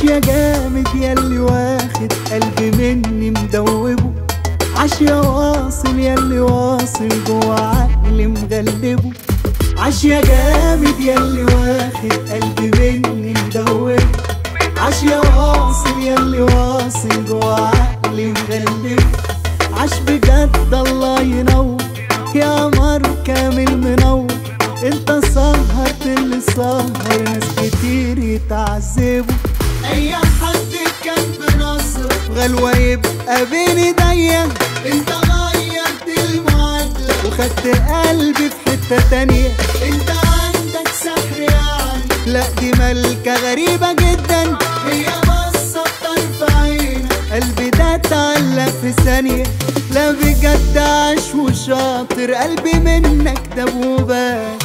يا جامد ياللي واخد قلبي مني مدوبه عاش يا واصل ياللي واصل جوا عقلي مغلبه عاش يا جامد ياللي واخد قلبي مني مدوبه عاش يا واصل ياللي واصل جوا عقلي مغلبه عاش بجد الله ينور يا قمر كامل منور انت سهرت اللي سهر ناس كتير يتعذبوا اي حد كان بنصر غلوة يبقى بين ايديا انت غيرت المعادلة وخدت قلبي في حتة تانية انت عندك سحر يعني لا دي ملكة غريبة جدا هي بصة بطرف عينك قلبي ده اتعلق في ثانية لا بجد عاش وشاطر قلبي منك داب وباش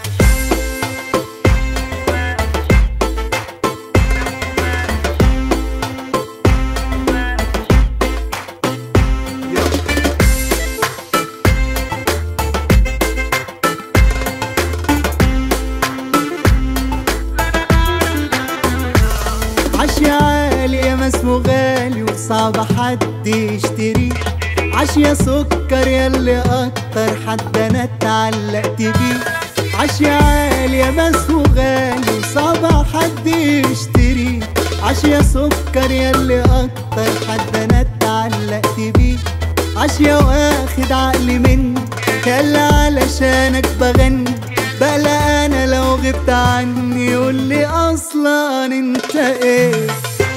عاش يا عالي يا مسمو غالي وصعب حد يشتريه عاش يا سكر ياللي اكتر حد انا اتعلقت بيه عاش يا عالي يا مسمو غالي وصعب حد يشتريه عاش يا سكر ياللي اكتر حد انا اتعلقت بيه عاش يا واخد عقلي مني يلا علشانك بغني بلا انا لو غبت عني قول لي اصلا انت ايه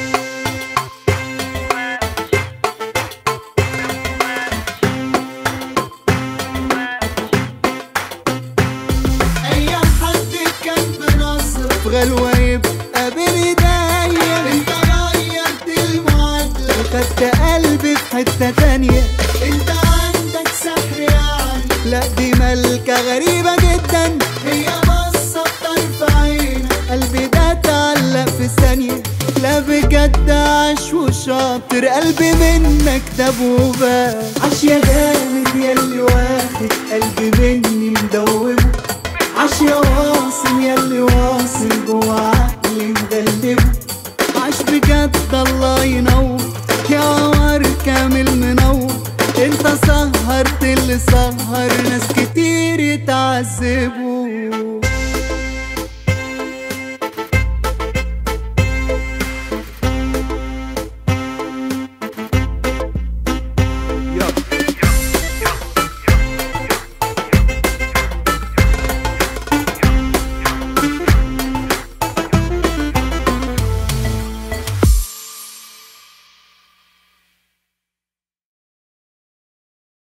اي حد كان بنصر في غلوة يبقى بين ايديا انت غيرت المعادلة وخدت قلبي في حتة تانية انت عندك سحر يعني لا دي ملكة غريبة جدا هي بصة بطرف عينك قلبي ده اتعلق في ثانية لا بجد عاش وشاطر قلبي منك داب وباش عاش يا جامد ياللي واخد قلبي مني مدوبه عاش يا واصل ياللي واصل جوا عقلي مغلبه عاش بجد الله ينور يا قمر كامل منور انت سهرت اللي سهر ناس كتير يتعذبوا